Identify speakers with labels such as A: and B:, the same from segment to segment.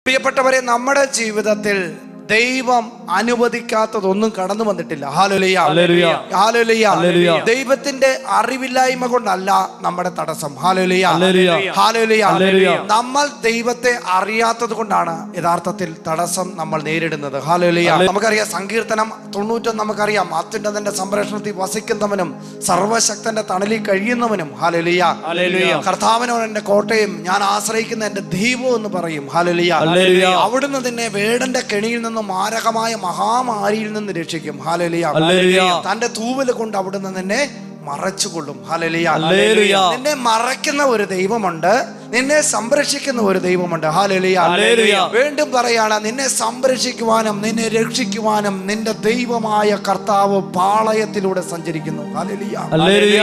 A: പ്രിയപ്പെട്ടവരെ നമ്മുടെ ജീവിതത്തിൽ ദൈവം അനുവദിക്കാത്തതൊന്നും കടന്നു വന്നിട്ടില്ല ഹാലുലിയ
B: ഹല്ലേലൂയ.
A: Hallelujah
B: hallelujah.
A: ദൈവത്തിന്റെ അറിവില്ലായ്മ കൊണ്ടല്ല നമ്മുടെ തടസ്സം ഹാലുലിയ
B: ഹല്ലേലൂയ.
A: Hallelujah
B: hallelujah.
A: നമ്മൾ ദൈവത്തെ അറിയാത്തത് കൊണ്ടാണ് യഥാർത്ഥത്തിൽ തടസ്സം നമ്മൾ നേരിടുന്നത് ഹാലുലിയ
B: ഹല്ലേലൂയ.
A: നമുക്കറിയാം സങ്കീർത്തനം തൊണ്ണൂറ്റൊന്ന് നമുക്കറിയാം അത്യുന്നതന്റെ സംരക്ഷണത്തിൽ വസിക്കുന്നവനും സർവശക്തന്റെ തണലിൽ കഴിയുന്നവനും ഹാലുലിയ
B: ഹല്ലേലൂയ.
A: കർത്താവിനോട് എന്റെ കോട്ടയും ഞാൻ ആശ്രയിക്കുന്ന എന്റെ ദൈവം എന്ന് പറയും ഹാലുലിയ
B: ഹല്ലേലൂയ.
A: അവിടുന്ന് നിന്നെ വേടന്റെ കെണിയിൽ നിന്നും മാരകമായ മഹാമാരിയിൽ നിന്ന് രക്ഷിക്കും ഹാലലിയ
B: ഹല്ലേലൂയ.
A: തന്റെ തൂവല് കൊണ്ട് അവിടുന്ന് നിന്നെ മറച്ചുകൊള്ളും ഹാലലിയ
B: ഹല്ലേലൂയ.
A: നിന്നെ മറയ്ക്കുന്ന ഒരു ദൈവമുണ്ട് നിന്നെ സംരക്ഷിക്കുന്ന ഒരു ദൈവമുണ്ട് ഹാലലിയ
B: ഹല്ലേലൂയ.
A: വീണ്ടും പറയാണ് നിന്നെ സംരക്ഷിക്കുവാനും നിന്നെ രക്ഷിക്കുവാനും നിന്റെ ദൈവമായ കർത്താവ് പാളയത്തിലൂടെ സഞ്ചരിക്കുന്നു ഹാലലിയ
B: ഹല്ലേലൂയ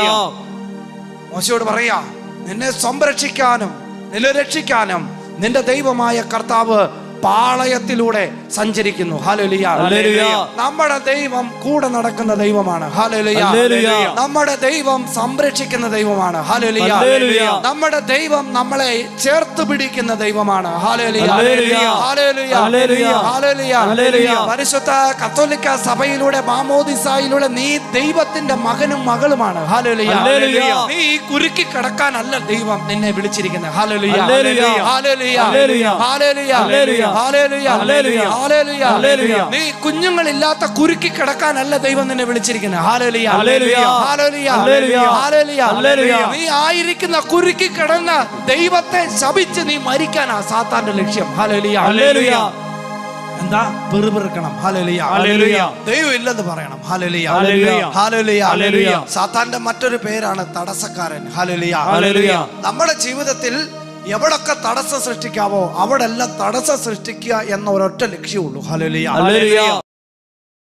A: മോശയോട് പറയാ നിന്നെ സംരക്ഷിക്കാനും നിന്നെ രക്ഷിക്കാനും നിന്റെ ദൈവമായ കർത്താവ് പാളയത്തിലൂടെ സഞ്ചരിക്കുന്നു ഹാലലിയ
B: ഹല്ലേലൂയ.
A: നമ്മുടെ ദൈവം കൂടെ നടക്കുന്ന ദൈവമാണ് ഹാലലിയ
B: ഹല്ലേലൂയ.
A: നമ്മുടെ ദൈവം സംരക്ഷിക്കുന്ന ദൈവമാണ് ഹാലലിയ
B: ഹല്ലേലൂയ.
A: നമ്മുടെ ദൈവം നമ്മളെ ചേർത്ത് പിടിക്കുന്ന ദൈവമാണ് ഹാലലിയ
B: ഹല്ലേലൂയ.
A: ഹാലലിയ
B: ഹല്ലേലൂയ.
A: ഹാലലിയ
B: ഹല്ലേലൂയ.
A: പരിശുദ്ധ കത്തോലിക്ക സഭയിലൂടെ മാമോദിസായിലൂടെ നീ ദൈവത്തിന്റെ മകനും മകളുമാണ് ഹാലലിയ
B: ഹല്ലേലൂയ.
A: നീ ഈ കുരുക്കി കിടക്കാനല്ല ദൈവം നിന്നെ വിളിച്ചിരിക്കുന്നത് ഹാലലിയ
B: ഹല്ലേലൂയ.
A: ഹാലലിയ
B: ഹല്ലേലൂയ.
A: ഹാലലിയ
B: ഹല്ലേലൂയ.
A: ഹാലലിയ
B: ഹല്ലേലൂയ.
A: ഹാലലിയ
B: ഹല്ലേലൂയ.
A: നീ കുഞ്ഞുങ്ങളില്ലാത്ത കുരുക്കി കിടക്കാനല്ല ദൈവം നിന്നെ വിളിച്ചിരിക്കുന്നത് ഹാലലിയ
B: ഹല്ലേലൂയ.
A: ഹാലലിയ
B: ഹല്ലേലൂയ.
A: ഹാലലിയ
B: ഹല്ലേലൂയ.
A: നീ ആയിരിക്കുന്ന കുരുക്കി കിടന്ന ദൈവത്തെ ശപിച്ച് നീ മരിക്കാനാ സാത്താന്റെ ലക്ഷ്യം ഹാലലിയ
B: ഹല്ലേലൂയ.
A: എന്താ പെറുപിറുക്കണം ഹാലലിയ
B: ഹല്ലേലൂയ.
A: ദൈവം ഇല്ലെന്ന് പറയണം ഹാലലിയ
B: ഹല്ലേലൂയ.
A: ഹാലലിയ
B: ഹല്ലേലൂയ.
A: സാത്താന്റെ മറ്റൊരു പേരാണ് തടസ്സക്കാരൻ ഹാലലിയ
B: ഹല്ലേലൂയ.
A: നമ്മുടെ ജീവിതത്തിൽ എവിടൊക്കെ തടസ്സം സൃഷ്ടിക്കാവോ അവിടെ എല്ലാം തടസ്സം സൃഷ്ടിക്കുക എന്ന ഒരൊറ്റ ലക്ഷ്യമുള്ളൂ ഹാലലിയ
B: ഹല്ലേലൂയ